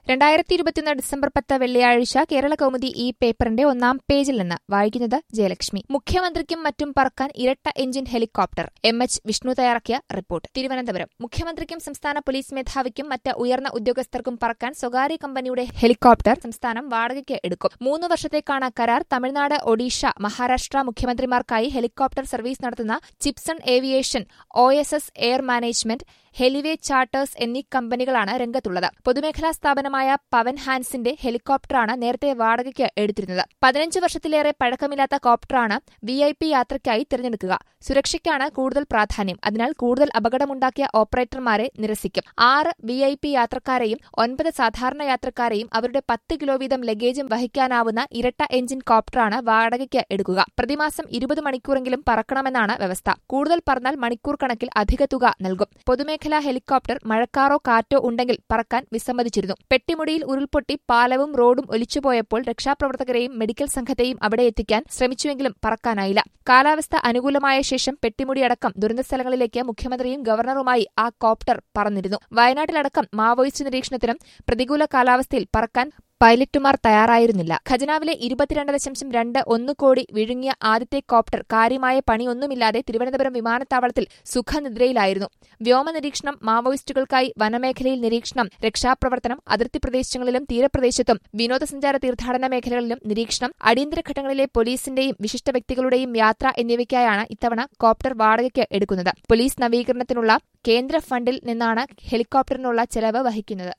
രണ്ടായിരത്തി ഇരുപത്തിയൊന്ന് ഡിസംബർ പത്ത് വെള്ളിയാഴ്ച കേരള കൗമുദി ഈ പേപ്പറിന്റെ ഒന്നാം പേജിൽ നിന്ന് വായിക്കുന്നത് ജയലക്ഷ്മി മുഖ്യമന്ത്രിക്കും മറ്റും പറക്കാൻ ഇരട്ട engine helicopter M H Vishnu തയ്യാറാക്കിയ റിപ്പോർട്ട് തിരുവനന്തപുരം മുഖ്യമന്ത്രിക്കും സംസ്ഥാന പോലീസ് മേധാവിക്കും മറ്റ് ഉയർന്ന ഉദ്യോഗസ്ഥർക്കും പറക്കാൻ സ്വകാര്യ കമ്പനിയുടെ ഹെലികോപ്റ്റർ സംസ്ഥാനം വാടകയ്ക്ക് എടുക്കും മൂന്ന് വർഷത്തേക്കാണ് കരാർ തമിഴ്നാട് ഒഡീഷ മഹാരാഷ്ട്ര മുഖ്യമന്ത്രിമാർക്കായി ഹെലികോപ്റ്റർ സർവീസ് നടത്തുന്ന Chipsan aviation O S S air management Heliway charters എന്നീ കമ്പനികളാണ് രംഗത്തുള്ളത് പൊതുമേഖലാ സ്ഥാപനമായ പവൻ ഹാൻസിന്റെ ഹെലികോപ്റ്ററാണ് നേരത്തെ വാടകയ്ക്ക് എടുത്തിരുന്നത് പതിനഞ്ച് വർഷത്തിലേറെ പഴക്കമില്ലാത്ത കോപ്റ്ററാണ് വി ഐ പി യാത്രയ്ക്കായി തിരഞ്ഞെടുക്കുക സുരക്ഷയ്ക്കാണ് കൂടുതൽ പ്രാധാന്യം അതിനാൽ കൂടുതൽ അപകടമുണ്ടാക്കിയ ഓപ്പറേറ്റർമാരെ നിരസിക്കും ആറ് വി ഐ പി യാത്രക്കാരെയും ഒൻപത് സാധാരണ യാത്രക്കാരെയും അവരുടെ പത്ത് കിലോ വീതം ലഗേജും വഹിക്കാനാവുന്ന ഇരട്ട എഞ്ചിൻ കോപ്റ്ററാണ് വാടകയ്ക്ക് എടുക്കുക പ്രതിമാസം ഇരുപത് മണിക്കൂറെങ്കിലും പറക്കണമെന്നാണ് വ്യവസ്ഥ കൂടുതൽ പറന്നാൽ മണിക്കൂർ കണക്കിൽ അധിക തുക നൽകും പൊതുമേഖലാ ഹെലികോപ്റ്റർ മഴക്കാറോ കാറ്റോ ഉണ്ടെങ്കിൽ പറക്കാൻ വിസമ്മതിച്ചിരുന്നു പെട്ടിമുടിയിൽ ഉരുൾപൊട്ടി പാലവും റോഡും ഒലിച്ചുപോയപ്പോൾ രക്ഷാപ്രവർത്തകരെയും മെഡിക്കൽ സംഘത്തെയും അവിടെ എത്തിക്കാൻ ശ്രമിച്ചുവെങ്കിലും പറക്കാനായില്ല കാലാവസ്ഥ അനുകൂലമായ ശേഷം പെട്ടിമുടിയടക്കം ദുരന്തസ്ഥലങ്ങളിലേക്ക് മുഖ്യമന്ത്രിയും ഗവർണറുമായി ആ കോപ്റ്റർ പറന്നിരുന്നു വയനാട്ടിലടക്കം മാവോയിസ്റ്റ് നിരീക്ഷണത്തിനും പ്രതികൂല കാലാവസ്ഥയിൽ പറക്കാൻ പൈലറ്റുമാർ തയ്യാറായിരുന്നില്ല ഖജനാവിലെ ഇരുപത്തിരണ്ട് ദശാംശം രണ്ട് ഒന്ന് കോടി വിഴുങ്ങിയ ആദ്യത്തെ കോപ്റ്റർ കാര്യമായ പണിയൊന്നുമില്ലാതെ തിരുവനന്തപുരം വിമാനത്താവളത്തിൽ സുഖനിദ്രയിലായിരുന്നു വ്യോമ നിരീക്ഷണം മാവോയിസ്റ്റുകൾക്കായി വനമേഖലയിൽ നിരീക്ഷണം രക്ഷാപ്രവർത്തനം അതിർത്തി പ്രദേശങ്ങളിലും തീരപ്രദേശത്തും വിനോദസഞ്ചാര തീർത്ഥാടന മേഖലകളിലും നിരീക്ഷണം അടിയന്തര ഘട്ടങ്ങളിലെ പോലീസിന്റെയും വിശിഷ്ട വ്യക്തികളുടെയും യാത്ര എന്നിവയ്ക്കായാണ് ഇത്തവണ കോപ്റ്റർ വാടകയ്ക്ക് എടുക്കുന്നത് പോലീസ് നവീകരണത്തിനുള്ള കേന്ദ്ര ഫണ്ടിൽ നിന്നാണ് ഹെലികോപ്റ്ററിനുള്ള ചെലവ് വഹിക്കുന്നത്